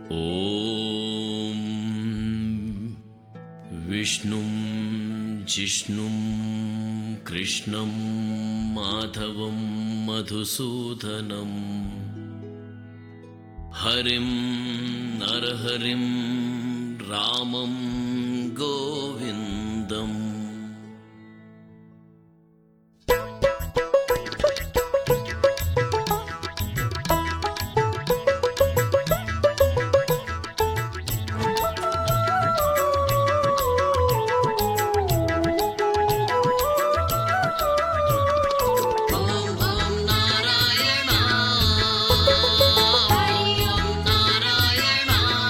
ॐ विष्णुं जिष्णुं कृष्णं माधवं मधुसूदनं हरिं नरहरिं रामं गोविन्दम् ॐ ॐ नारायण हरि ॐ नारायण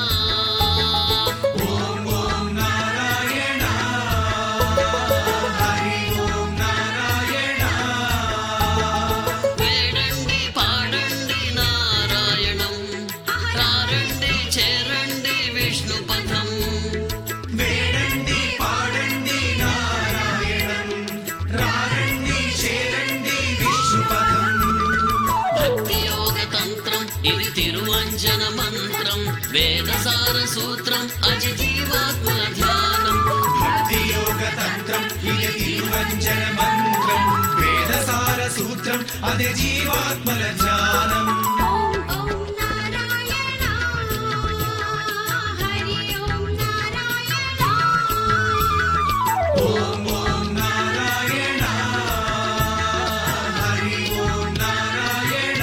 వేడండి పాడండి నారాయణం రారండి చేరండి విష్ణు పథం వేడండి పాడండి నారాయణం రారండి చేరండి విష్ణుపదం భక్తి యోగ తంత్రం ఇది తిరువంజన మంత్రం వేదసార సూత్రం అజిజీవాత్మ ధ్యానం భక్తి యోగ తంత్రం ఇది తిరువంజన మంత్రం వేదసార సూత్రం అదే జీవాత్మల ధ్యానం ఓం ఓం నారాయణ హరి ఓం నారాయణ ఓం ఓం నారాయణ హరి ఓం నారాయణ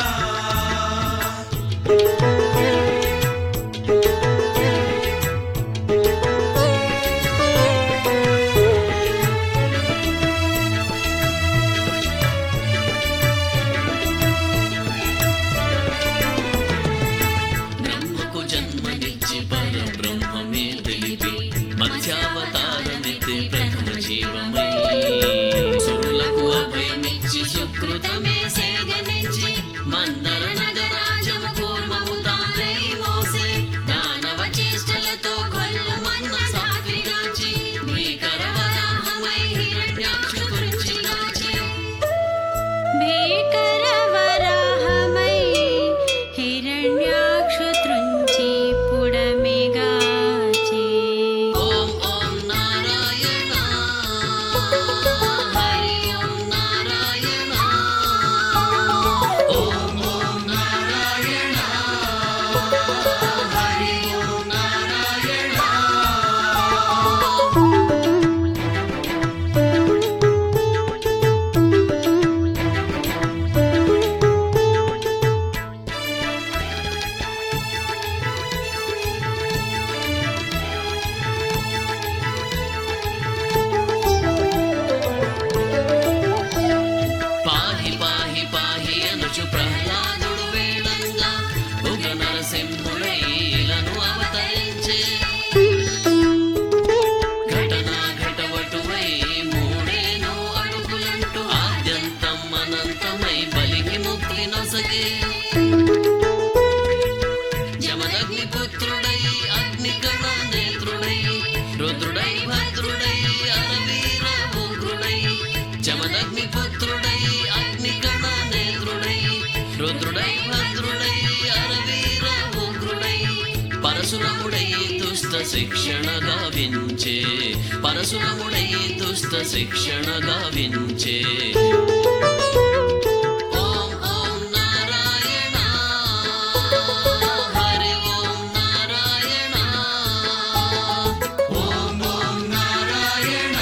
బ్రహ్మకు జన్మనిచ్చి పర బ్రహ్మమే తెలిపి మధ్యావతారమితి ప్రథమ జీవమై సురులకు అభయమిచ్చి సుకృతమే సేగనిచ్చి మందర నగరాజము కూర్మము తానై మోసే దానవ చేష్టలతో కొల్లు మన్న సాత్విగాచి భీకర వరాహమై హిరణ్యాక్షు గురించిగాచి భీకర వరాహమై హిరణ్యాక్షు త్రుంచి పుడమిగాచే ఓం ఓం నారాయణ హరి ఓం నారాయణ ఓం ఓం నారాయణ హరి ఓం నారాయణ పాహి పాహి పాహి అనుచు ప్రహ్లాదుడు వేళంగా ఉగ నరసింహుడైలను అవతరించే ఘటనా ఘటవటువై మూడేను అడుగులంటూ ఆద్యంతం అనంతమై బలికి ముక్తి నొసగే జమదగ్ని పుత్రుడై అగ్నిగణ నేత్రుడై రుద్రుడై భద్రుడై అరవీర ఉగ్రుడై జమదగ్ని పుత్రుడై అగ్నిగణ నేత్రుడై రుద్రుడై భద్రుడై అరవీర ఉగ్రుడై పరశురముడై దుష్ట శిక్షణ గావించే పరశురముడై దుష్ట శిక్షణ గావించే ఓం ఓం నారాయణ హరి ఓం నారాయణ ఓం ఓం నారాయణ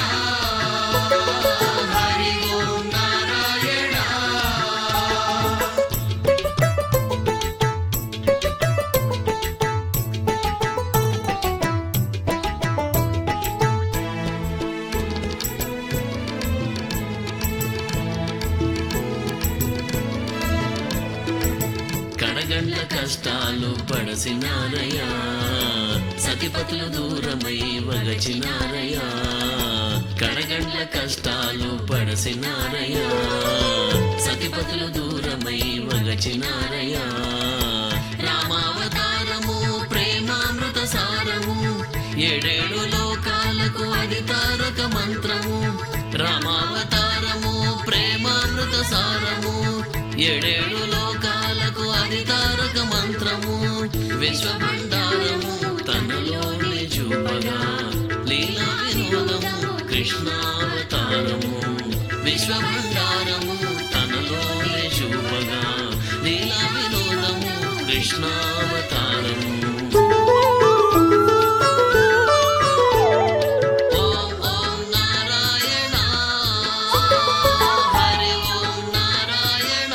హరి ఓం నారాయణ కడగండ్ల కష్టాలు పడసినారయ్యా సతిపతులు దూరమై వగచినారయ్యా కడగండ్ల కష్టాలు పడసినారయ్యా సతిపతులు దూరమై వగచినారయ్యా రామావతారము ప్రేమామృత సారము ఏడేడు లోకాలకు అది తారక మంత్రము రామావతారము ప్రేమామృత సారము ఏడేడు లోకాలకు అది తారక మంత్రము విశ్వభండారము తనలోనే చూపగా లీలా వినోదము కృష్ణావతారము విశ్వభండారము తనలోనే చూపగా లీలా వినోదము కృష్ణావతారము ఓం ఓం నారాయణ హరి ఓం నారాయణ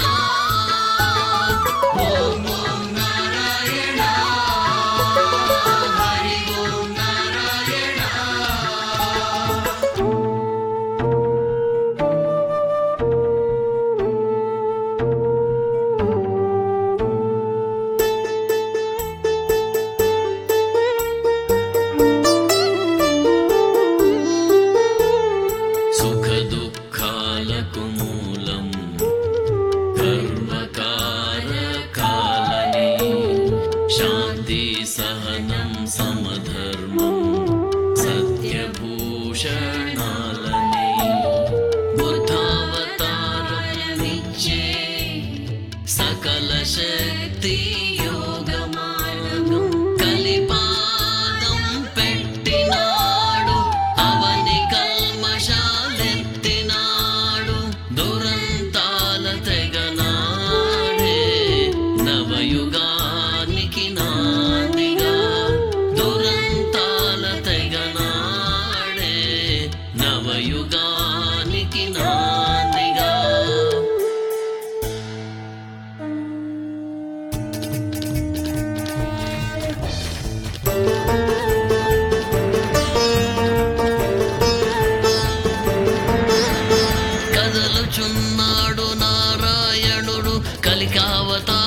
ఓం ఓం నారాయణ హరి ఓం నారాయణ సుఖ దుఃఖాలకు మూలం గర్వకారకాలని శాంతి సహనం సమధర్మం సత్యభూషణాలని బుద్ధావతారమిచ్చే సకల శక్తి యోగమార్గం కలిపాదం పెట్టినాడు అవని కల్మషాలెత్తినాడు దురంతాల తెగనాడే నవయుగానికి నాందిగా దురంతాల తెగనాడే నవయుగానికి నాందిగా కదలుచున్నాడు నారాయణుడు కలికావతార